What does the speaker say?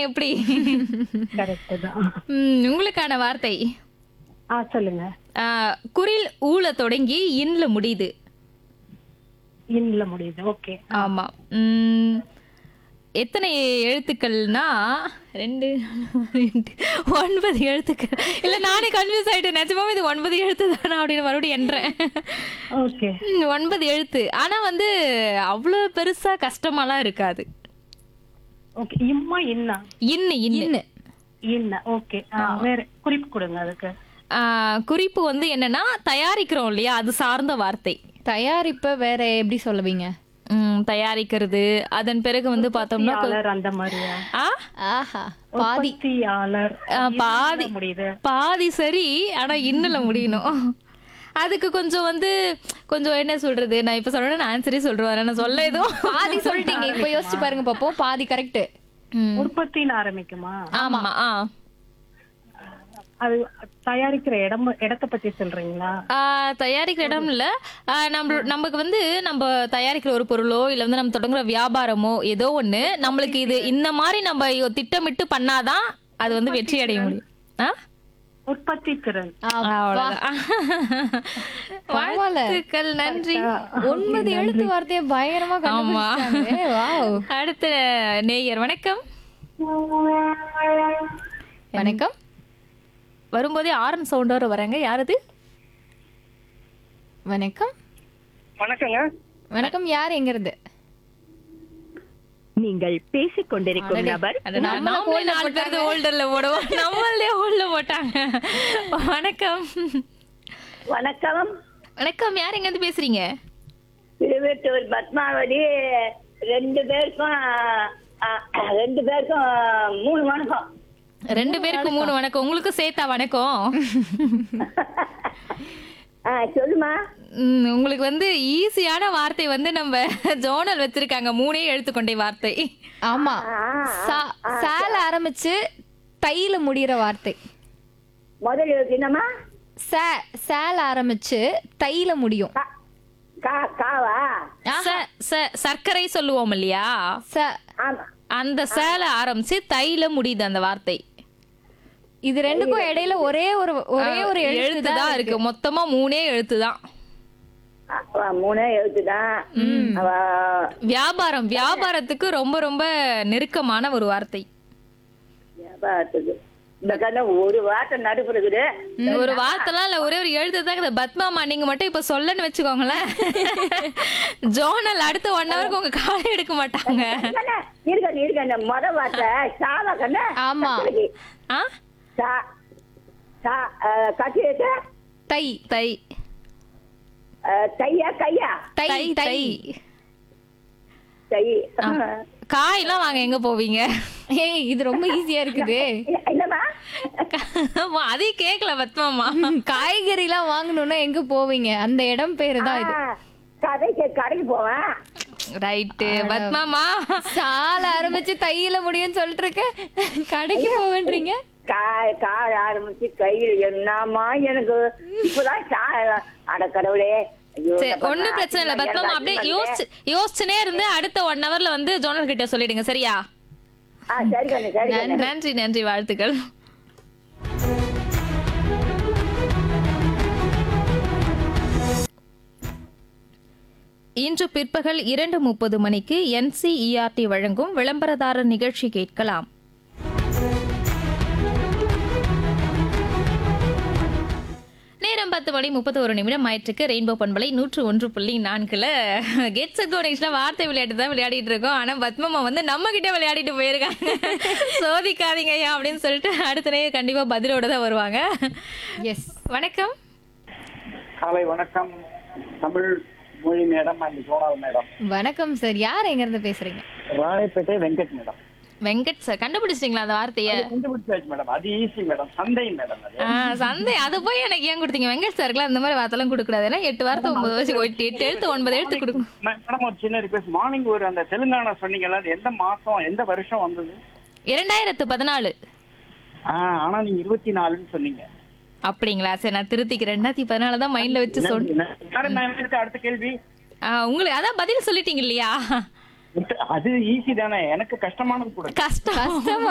எப்படி கரெக்ட் தான் ம், உங்களுக்கான வார்த்தை ஆ சொல்லுங்க ஆ, குரில் ஊல தொடங்கி இன்ல முடியுது இன்ல முடியுது ஓகே ஆமா ம், எத்தனை எழுத்துக்கள்னா ரெண்டு ரெண்டு ஒன்பது எழுத்துக்கள் இல்ல நானே கன்ஃபியூஸ் ஆயிட்டேன் நிஜமாவே இது ஒன்பது எழுத்து தானா அப்படின்னு மறுபடியும் என்றேன் ஓகே ம், ஒன்பது எழுத்து ஆனா வந்து அவ்வளோ பெருசா கஷ்டமாலாம் இருக்காது ஓகே இம்மா இன்னா இன்னு இன்னு இன்ன ஓகே வேற குறிப்பு கொடுங்க அதுக்கு ஆ, குறிப்பு வந்து என்னன்னா தயாரிக்கிறோம் இல்லையா அது சார்ந்த வார்த்தை தயாரிப்பை வேற எப்படி சொல்லுவீங்க ம், தயாரிக்கிறது அதன் பிறகு வந்து பார்த்தோம்னா கொ- உற்பத்தியாளர் அந்த மாதிரியா ஆ ஆஹா பாதி உற்பத்தியாளர் ஆ, பாதி இன்னுல முடியுது பாதி சரி ஆனா இன்னுல முடியணும் அதுக்கு கொஞ்சம் வந்து கொஞ்சம் என்ன சொல்றது நான் இப்ப சொல்றேன் நான் ஆன்சரே சொல்றேன் நான் சொல்ல எதுவும் பாதி சொல்லிட்டீங்க இப்ப யோசிச்சு பாருங்க பாப்போம் பாதி கரெக்ட் ம். உற்பத்தின்னு ஆரம்பிக்குமா ஆமா ஆ அது தயாரிக்கிற இடம் இடத்தை பத்தி சொல்றீங்களா ஆ, தயாரிக்கிற இடம் இல்ல ஆ, நம்ம நமக்கு வந்து நம்ம தயாரிக்கிற ஒரு பொருளோ இல்ல வந்து நம்ம தொடங்குற வியாபாரமோ ஏதோ ஒண்ணு நம்மளுக்கு இது இந்த மாதிரி நம்ம திட்டமிட்டு பண்ணாதான் அது வந்து வெற்றி அடைய முடியும் ஆ? உற்பத்தி திறன் அவ்வளவுதான். பரவாயில்ல. வாழ்த்துக்கள் நன்றி ஒன்பது எழுத்து வார்த்தையை பயங்கரமா கண்டுபிடிச்சாங்க வாவ் அடுத்த நேயர் வணக்கம் வணக்கம் வரும்போதே ஆரன் சவுண்டோட வராங்க யாரது வணக்கம் வணக்கங்க வணக்கம் யார் எங்க இருந்து நீங்கள் பேசிக் கொண்டிருக்கும் அடடே. நபர் அட, நான் நாமளே நாலு பேருக்கு ஹோல்டர்ல போடுவோம் நம்மளே ஹோல்டர் போட்டாங்க வணக்கம் வணக்கம் வணக்கம் யார் எங்க இருந்து பேசுறீங்க திருவெட்டூர் பத்மாவதி ரெண்டு பேருக்கும் ஆ, ரெண்டு பேருக்கும் மூணு வணக்கம் ரெண்டு பேருக்கு மூணு வணக்கம் உங்களுக்கு சேர்த்தா வணக்கம் ஆ, சொல்லுமா ம், உங்களுக்கு வந்து ஈஸியான வார்த்தை வந்து நம்ம ஜோனல் வச்சிருக்காங்க மூணே எழுத்துக்கொண்டே வார்த்தை ஆமா சா- சால ஆரம்பிச்சு தையில முடியிற வார்த்தை முதல் எழுத்து என்னம்மா ச சால ஆரம்பிச்சு தையில முடியும் கா- கா காவா ச- ச- சர்க்கரை சொல்லுவோம் இல்லையா ச ஆமா அந்த சேல ஆரம்பிச்சு தையில முடியுது அந்த வார்த்தை இது ரெண்டுக்கும் இடையில ஒரே ஒரு ஒரே ஒரு எழுத்து எழுத்து தான் இருக்கு மொத்தமா மூணே எழுத்து தான் ஆ, ஆ, மூணே எழுத்து தான் அவ வியாபாரம் வியாபாரத்துக்கு ரொம்ப ரொம்ப நெருக்கமான ஒரு வார்த்தை வியாபாரத்துக்கு இந்த கண்ண ஒரு வார்த்தை நடுப்புறது ஒரு வார்த்தைலாம் இல்ல ஒரே ஒரு எழுத்து தான் இருக்குது. பத்மாமா நீங்க மட்டும் இப்ப சொல்லன்னு வச்சுக்கோங்களேன் ஜோனல் அடுத்த ஒன் ஹவருக்கு உங்க காலை எடுக்க மாட்டாங்க இருக்க இருக்க இந்த முத வார்த்தை சாவா கண்ண ஆமா. ஆ சா சா ஆ, கட்டி வச்ச தை தை ஆ, தையா கையா தை தை தை தை தை காயெல்லாம் வாங்க எங்க போவீங்க ஏய் இது ரொம்ப ஈஸியா இருக்குது என்னம்மா ஆமா, அதையும் கேக்கல பத்மாமா காய்கறி எல்லாம் வாங்கணும்னா எங்க போவீங்க அந்த இடம் பேரு தான் இது ஆ, கடைக்கு கடைக்கு போவேன் ரைட்டு பத்மாமா சால ஆரம்பிச்சு தையில முடியும்னு சொல்லிட்டு இருக்க கடைக்கு போவன்றீங்க காய் காய் ஆரம்பிச்சு கையில் என்னம்மா எனக்கு இப்பதான் சா அட கடவுளே ஐயோ, சரி இந்த ஒண்ணும் பண்ணா பிரச்சனை இல்ல அதிகமா பத்மாமா எனக்கு அப்படியே அதிகமா யோசிச்சு யோசிச்சுனே இருந்து அடுத்த ஒன் ஹவர்ல வந்து ஜோனல் கிட்ட சொல்லிடுங்க சரியா ஆ சரி கண்ணு சரி கண்ணு நன்றி நன்றி வாழ்த்துக்கள் இன்று பிற்பகல் இரண்டு முப்பது மணிக்கு என்சிஇஆர்டி வழங்கும் விளம்பரதாரர் நிகழ்ச்சி கேட்கலாம் நேரம் பத்து மணி முப்பத்தி ஒரு நிமிடம் ஆயிற்றுக்கு ரெயின்போ பண்பலை நூற்று ஒன்று புள்ளி நான்குல கெட் செட் கோனேஷ்ல வார்த்தை விளையாட்டு தான் விளையாடிட்டு இருக்கோம் ஆனா பத்மம்மா வந்து நம்ம கிட்ட விளையாடிட்டு போயிருக்காங்க சோதிக்காதீங்க ஐயா அப்படின்னு சொல்லிட்டு அடுத்த நேரம் கண்டிப்பா பதிலோட தான் வருவாங்க எஸ் வணக்கம் காலை வணக்கம் Tamil Mozhi madam and Sonal madam வணக்கம் சார் யார் எங்க இருந்து பேசுறீங்க ராணிப்பேட்டை வெங்கட் மேடம் வெங்கட் சார் கண்டுபிடிச்சிட்டீங்களா அந்த வார்த்தைய கண்டுபிடிச்சாச்சு மேடம் அது ஈஸி மேடம் சந்தை மேடம் அது ஆ, சந்தை அது போய் எனக்கு ஏன் கொடுத்தீங்க வெங்கட் சாருக்குலாம் அந்த மாதிரி வார்த்தைலாம் கொடுக்க கூடாது ஏன்னா எட்டு வார்த்தை ஒன்பது வயசு எட்டு எட்டு எழுத்து ஒன்பது எழுத்து கொடுக்கணும் மே- மேடம் ஒரு சின்ன ரிக்வெஸ்ட் மார்னிங் ஒரு அந்த தெலுங்கானா சொன்னீங்கல்ல அது எந்த மாசம் எந்த வருஷம் வந்தது இரண்டாயிரத்து பதினாலு ஆ, ஆனா நீங்க இருபத்தி நாலுன்னு சொன்னீங்க அப்படிங்களா சரி நான் திருத்திக்கிறேன் ரெண்டாயிரத்தி பதினாலு தான் மைண்ட்ல வச்சு சொன்னேன் மேடம் நான் எனக்கு அடுத்த கேள்வி ஆ, உங்களுக்கு அதான் பதில் சொல்லிட்டீங்க இல்லையா அது ஈஸி தானே எனக்கு கஷ்டமானது கூட கஷ்டம் கஷ்டமா